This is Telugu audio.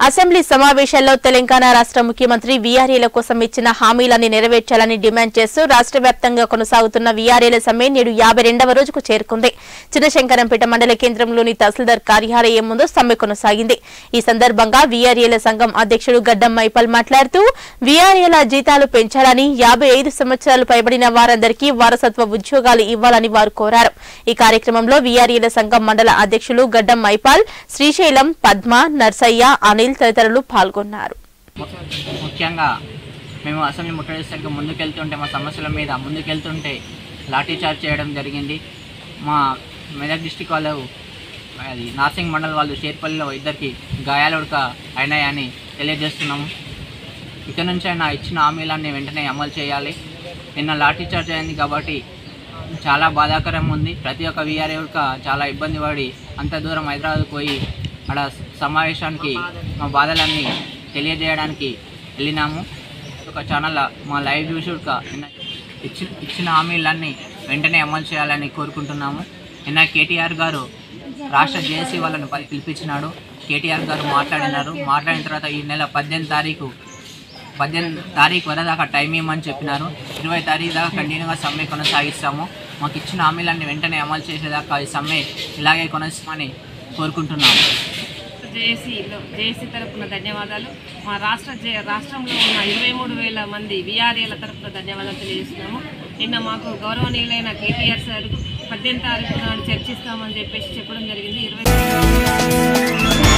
అసెంబ్లీ సమావేశాల్లో తెలంగాణ రాష్ట్ర ముఖ్యమంత్రి వీఆర్ఏల కోసం ఇచ్చిన హామీలన్నీ నెరవేర్చాలని డిమాండ్ చేస్తూ రాష్ట్ర వ్యాప్తంగా కొనసాగుతున్న వీఆర్ఏల సమ్మె నేడు యాభై రెండవ రోజుకు చేరుకుంది చిన్నశంకరంపేట మండల కేంద్రంలోని తహసీల్దార్ కార్యాలయం ముందు సమ్మె కొనసాగింది ఈ సందర్భంగా వీఆర్ఏల సంఘం అధ్యక్షుడు గడ్డం మైపల్ మాట్లాడుతూ వీఆర్ఏల జీతాలు పెంచాలని యాభై ఐదు సంవత్సరాలు పైబడిన వారందరికీ వారసత్వ ఉద్యోగాలు ఇవ్వాలని వారు కోరారు ఈ కార్యక్రమంలో వీఆర్ఏల సంఘం మండల అధ్యక్షులు గడ్డం మైపాల్ శ్రీశైలం పద్మ నర్సయ్య అనిల్ తదితరులు పాల్గొన్నారు ముఖ్యంగా మేము అసెంబ్లీ ముట్టడిస్తానికి ముందుకెళ్తుంటే మా సమస్యల మీద ముందుకెళ్తుంటే లాఠీ చార్జ్ చేయడం జరిగింది మా మెదక్ డిస్టిక్ వాళ్ళు అది నార్సింగ్ మండల్ వాళ్ళు షేర్పల్లిలో ఇద్దరికి గాయాలు ఉడక అయినాయని తెలియజేస్తున్నాము ఇక నుంచి అయినా ఇచ్చిన హామీలన్నీ వెంటనే అమలు చేయాలి నిన్న లాఠీ చార్జ్ అయింది కాబట్టి చాలా బాధాకరం ఉంది ప్రతి ఒక్క వీఆర్ఏ ఉడక చాలా ఇబ్బంది పడి అంత దూరం హైదరాబాద్ పోయి అక్కడ సమావేశానికి మా బాధలన్నీ తెలియజేయడానికి వెళ్ళినాము ఒక ఛానల్ మా లైవ్ చూసి ఉడక నిన్న ఇచ్చి ఇచ్చిన హామీలన్నీ వెంటనే అమలు చేయాలని కోరుకుంటున్నాము నిన్న కేటీఆర్ గారు రాష్ట్ర జేఏసీ వాళ్ళని పలి- పిలిపించినాడు కేటీఆర్ గారు మాట్లాడినారు మాట్లాడిన తర్వాత ఈ నెల పద్దెనిమిది తారీఖు పద్దెనిమిది తారీఖు వరకు దాకా టైం ఇవ్వమని చెప్పినారు ఇరవై తారీఖు దాకా కంటిన్యూగా సమ్మె కొనసాగిస్తాము మాకు ఇచ్చిన హామీలన్నీ వెంటనే అమలు చేసేదాకా ఈ సమ్మె ఇలాగే కొనసాగమని కోరుకుంటున్నాము జేఏసీలో జేఏసీ తరపున ధన్యవాదాలు మా రాష్ట్ర జే రాష్ట్రంలో ఉన్న ఇరవై మూడు వేల మంది విఆర్ఏల తరపున ధన్యవాదాలు తెలియజేస్తున్నాము నిన్న మాకు గౌరవనీయులైన కేటీఆర్ సార్ పద్దెనిమిది తారీఖు నాడు చర్చిస్తామని చెప్పేసి చెప్పడం జరిగింది ఇరవై